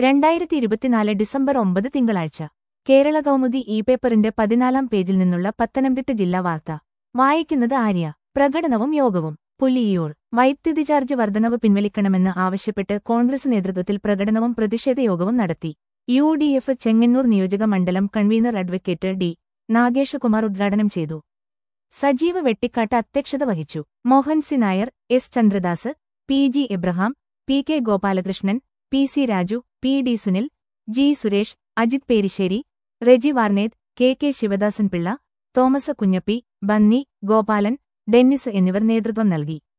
രണ്ടായിരത്തി ഇരുപത്തിനാല് ഡിസംബർ ഒമ്പത് തിങ്കളാഴ്ച കേരള കൗമുദി ഇ പേപ്പറിന്റെ പതിനാലാം പേജിൽ നിന്നുള്ള പത്തനംതിട്ട ജില്ലാ വാർത്ത വായിക്കുന്നത് ആര്യ പ്രകടനവും യോഗവും പുലിയൂർ വൈദ്യുതി ചാർജ് വർധനവ് പിൻവലിക്കണമെന്ന് ആവശ്യപ്പെട്ട് കോൺഗ്രസ് നേതൃത്വത്തിൽ പ്രകടനവും പ്രതിഷേധയോഗവും നടത്തി യു ഡി എഫ് ചെങ്ങന്നൂർ നിയോജക മണ്ഡലം കൺവീനർ അഡ്വക്കേറ്റ് ഡി നാഗേഷകുമാർ ഉദ്ഘാടനം ചെയ്തു സജീവ് വെട്ടിക്കാട്ട് അധ്യക്ഷത വഹിച്ചു Mohan C Nair S Chandradas P G Abraham P K Gopalakrishnan P C Raju P D Sunil G Suresh Ajith Perissery Reji Varneth K K Sivadasan Pillai Thomas Kunjappi Benny Gopalan Dennis എന്നിവർ നേതൃത്വം നൽകി